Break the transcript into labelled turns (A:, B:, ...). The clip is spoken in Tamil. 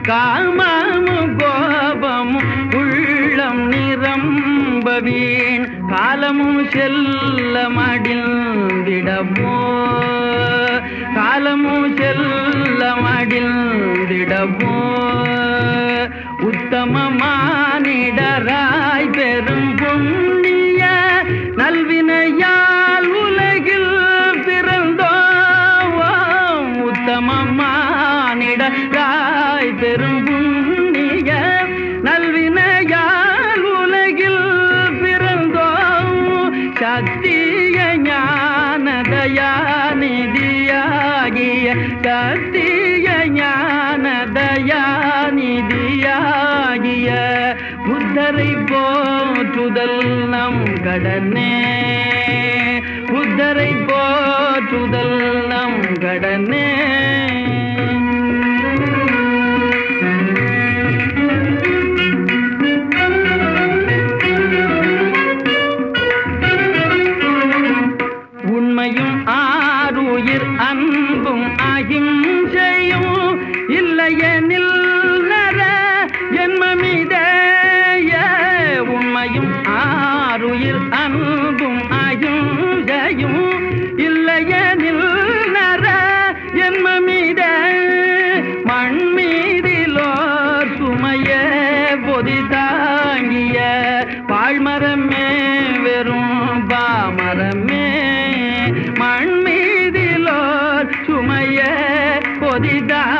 A: காமமும் கோபமும் உள்ளம் நிரம்ப வீண் காலமும் செல்ல மடிந்திடமோ காலமும் செல்ல மடிந்திடமோ உத்தம மானிடராய் பெரும் புண்ணிய நல்வினையால் உலகில் பிறந்தோம் உத்தம மானிடராய் பெரும் புண்ணிய நல்வினையால் உலகில் பிறந்தோம் சத்திய ஞான தயாநிதியாகிய சத்திய ஞான தயாநிதியாகிய புத்தரை போற்றுதல் நம் கடனே புத்தரை போற்றுதல் நம் கடனே உண்மையும் ஆறுயிர் அன்பும் அகிம்சையும் இல்லையெனில் நர ஜென்மமிதேய உண்மையும் ஆறுயிர் அன்பும் அகிம்சையும் இல்லையெனில் நர ஜென்மமித மண் மீதிலோர் சுமைய பொதி தாங்கிய பாழ்மரமே வெறும் பாமரமே மண் மீதிலோர் சுமைய பொதிதா